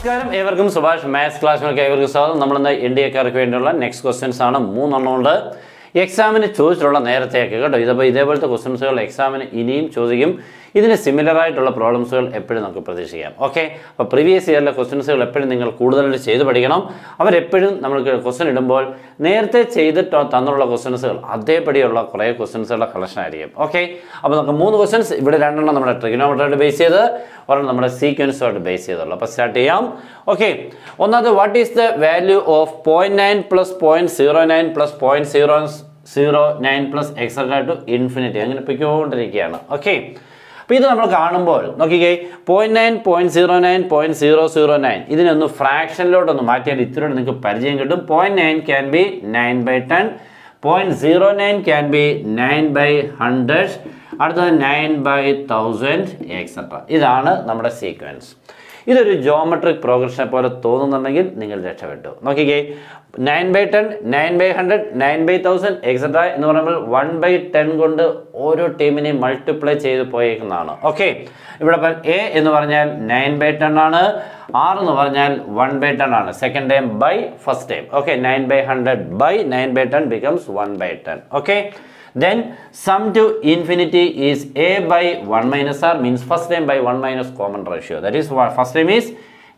നമസ്കാരം ഏവർക്കും സുഭാഷ് മാത്സ് ക്ലാസ്സിലേക്ക് ഏവർക്കും സ്വാഗതം നമ്മളിന്ന് ഇന്ത്യക്കാർക്ക് വേണ്ടിയുള്ള നെക്സ്റ്റ് ക്വസ്റ്റ്യൻസ് ആണ് മൂന്നെണ്ണം ഉണ്ട് എക്സാമിന് ചോദിച്ചിട്ടുള്ള നേരത്തെയൊക്കെ കേട്ടോ ഇതിപ്പോൾ ഇതേപോലത്തെ ക്വസ്റ്റ്യൻസുകൾ എക്സാമിന് ഇനിയും ചോദിക്കും ഇതിന് സിമിലർ ആയിട്ടുള്ള പ്രോബ്ലംസുകൾ എപ്പോഴും നമുക്ക് പ്രതീക്ഷിക്കാം ഓക്കെ അപ്പോൾ പ്രീവിയസ് ഇയറിലെ ക്വസ്റ്റ്യൻസുകൾ എപ്പോഴും നിങ്ങൾ കൂടുതലായിട്ട് ചെയ്ത് പഠിക്കണം അവരെപ്പോഴും നമ്മൾക്ക് ക്വസ്റ്റ്യൻ ഇടുമ്പോൾ നേരത്തെ ചെയ്തിട്ടോ തന്നുള്ള ക്വസ്റ്റ്യൻസുകൾ അതേപടിയുള്ള കുറേ ക്വസ്റ്റ്യൻസുകളുടെ കളക്ഷൻ ആയിരിക്കും ഓക്കെ അപ്പോൾ നമുക്ക് മൂന്ന് ക്വസ്റ്റ്യൻസ് ഇവിടെ രണ്ടെണ്ണം നമ്മുടെ ട്രിഗനോമെട്രിയായിട്ട് ബേസ് ചെയ്ത് ഒരെണ്ണം നമ്മുടെ സീക്വൻസുമായിട്ട് ബേസ് ചെയ്തുള്ളൂ അപ്പോൾ സ്റ്റാർട്ട് ചെയ്യാം ഓക്കെ ഒന്നാമത് what is the value of point nine plus point zero nine plus point zero zero nine plus etcetera to infinity അങ്ങനെ പൊയ്ക്കൊണ്ടിരിക്കുകയാണ് ഓക്കെ അപ്പോൾ ഇത് നമ്മൾ കാണുമ്പോൾ നോക്കിക്കേ point nine point zero nine point zero zero nine ഇതിനൊന്ന് ഫ്രാക്ഷനിലോട്ടൊന്ന് മാറ്റിയാൽ ഇത്രയോടെ നിങ്ങൾക്ക് പരിചയം കിട്ടും point nine can be nine by ten point zero nine can be nine by hundred അടുത്തത് നയൻ ബൈ തൗസൻഡ് എക്സെട്ര ഇതാണ് നമ്മുടെ സീക്വൻസ് ഇതൊരു ജോമെട്രിക് പ്രോഗ്രഷനെ പോലെ തോന്നുന്നുണ്ടെങ്കിൽ നിങ്ങൾ രക്ഷപ്പെട്ടു നോക്കിക്കേ nine by ten nine by hundred nine by thousand etcetera എന്ന് പറയുമ്പോൾ വൺ ബൈ ടെൻ കൊണ്ട് ഓരോ ടീമിനെയും മൾട്ടിപ്ലൈ ചെയ്ത് പോയേക്കുന്നതാണ് ഓക്കെ ഇവിടെ ഇപ്പം എ എന്ന് പറഞ്ഞാൽ നയൻ ബൈ ടെൻ ആണ് ആർ എന്ന് പറഞ്ഞാൽ വൺ ബൈ ടെൻ ആണ് second time by first time okay nine by hundred by nine by ten becomes one by ten okay then sum to infinity is a by 1 minus r means first time by 1 minus common ratio that is what first time is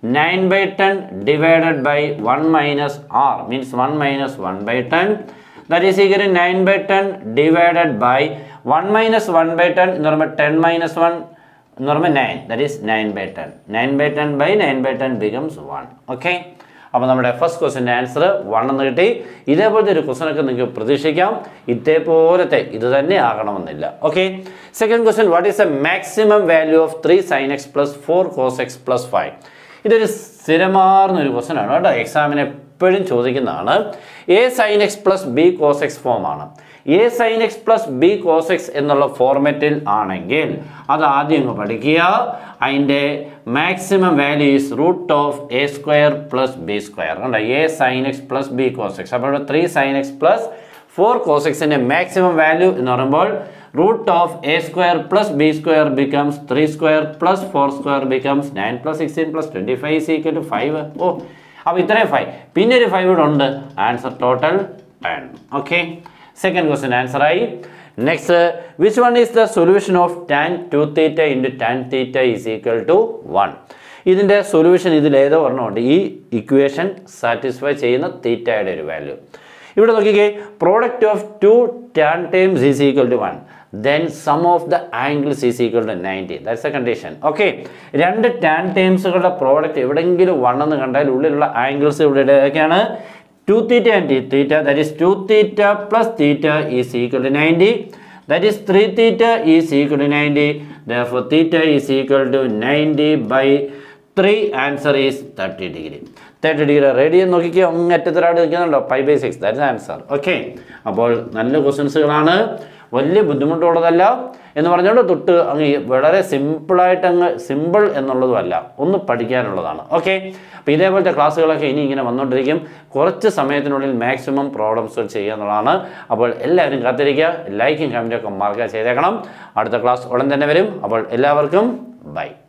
9 by 10 divided by 1 minus r means 1 minus 1 by 10 that is equal to 9 by 10 divided by 1 minus 1 by 10 എന്ന് പറയുമ്പോൾ 10 minus 1 എന്ന് പറയുമ്പോൾ 9 that is 9 by 10 9 by 10 by 9 by 10 becomes 1 okay അപ്പോൾ നമ്മുടെ first ക്വസ്റ്റിൻ്റെ answer one എന്ന് കിട്ടി ഇതേപോലത്തെ ഒരു ക്വസ്റ്റൻ ഒക്കെ നിങ്ങൾക്ക് പ്രതീക്ഷിക്കാം ഇതേപോലത്തെ ഇത് തന്നെ ആകണമെന്നില്ല okay second question what is a maximum value of three sine X plus four cos X plus five ഇതൊരു സ്ഥിരമാർന്ന ഒരു ക്വസ്റ്റൻ ആണ് കേട്ടോ എക്സാമിന് എപ്പോഴും ചോദിക്കുന്നതാണ് A sine X plus B cos X ഫോമാണ് A sine X plus B cos X എന്നുള്ള ഫോർമാറ്റിൽ ആണെങ്കിൽ അത് ആദ്യം അങ്ങ് പഠിക്കുക അതിൻ്റെ maximum value is root of A square plus B square കണ്ടോ A sine X plus B cos x അപ്പോൾ three sine X plus four cos എക്സിൻ്റെ മാക്സിമം വാല്യൂ എന്ന് പറയുമ്പോൾ root of A square plus B square becomes three square plus four square becomes nine plus sixteen plus twenty five equal to five oh അപ്പോൾ ഇത്രയും five പിന്നെ ഒരു five ഇവിടെ ഉണ്ട് answer total ten okay second question answer ആയി next which one is the solution of tan two theta into tan theta is equal to one ഇതിൻ്റെ solution ഇതിൽ ഏതോ ഒരെണ്ണമുണ്ട് ഈ ഇക്വേഷൻ സാറ്റിസ്ഫൈ ചെയ്യുന്ന തീറ്റയുടെ ഒരു വാല്യൂ ഇവിടെ നോക്കിക്കേ product of two tan times is equal to one then sum of the angles is equal to ninety that's a condition okay രണ്ട് ടാൻ ടൈംസുകളുടെ പ്രോഡക്റ്റ് എവിടെയെങ്കിലും വൺ എന്ന് കണ്ടാൽ ഉള്ളിലുള്ള ആംഗിൾസ് ഇവിടെ ഏതൊക്കെയാണ് two theta and theta that is two theta plus theta is equal to ninety that is three theta is equal to ninety therefore theta is equal to ninety by three answer is thirty degree thirty degree radian നോക്കിക്കുക അങ്ങറ്റത്തിലായിട്ട് നിൽക്കുന്നുണ്ടോ five by six that's answer okay അപ്പോൾ നല്ല ക്വസ്റ്റ്യൻസുകളാണ് വലിയ ബുദ്ധിമുട്ടുള്ളതല്ല എന്ന് പറഞ്ഞുകൊണ്ട് തൊട്ട് അങ്ങ് വളരെ സിമ്പിളായിട്ട് അങ്ങ് സിമ്പിൾ എന്നുള്ളതുമല്ല ഒന്ന് പഠിക്കാനുള്ളതാണ് ഓക്കെ അപ്പോൾ ഇതേപോലത്തെ ക്ലാസ്സുകളൊക്കെ ഇനി ഇങ്ങനെ വന്നുകൊണ്ടിരിക്കും കുറച്ച് സമയത്തിനുള്ളിൽ മാക്സിമം പ്രോബ്ലംസ് ചെയ്യുക എന്നുള്ളതാണ് അപ്പോൾ എല്ലാവരും കാത്തിരിക്കുക ലൈക്കും കമൻറ്റൊക്കെ മാർക്കുക ചെയ്തേക്കണം അടുത്ത ക്ലാസ് ഉടൻ തന്നെ വരും അപ്പോൾ എല്ലാവർക്കും ബൈ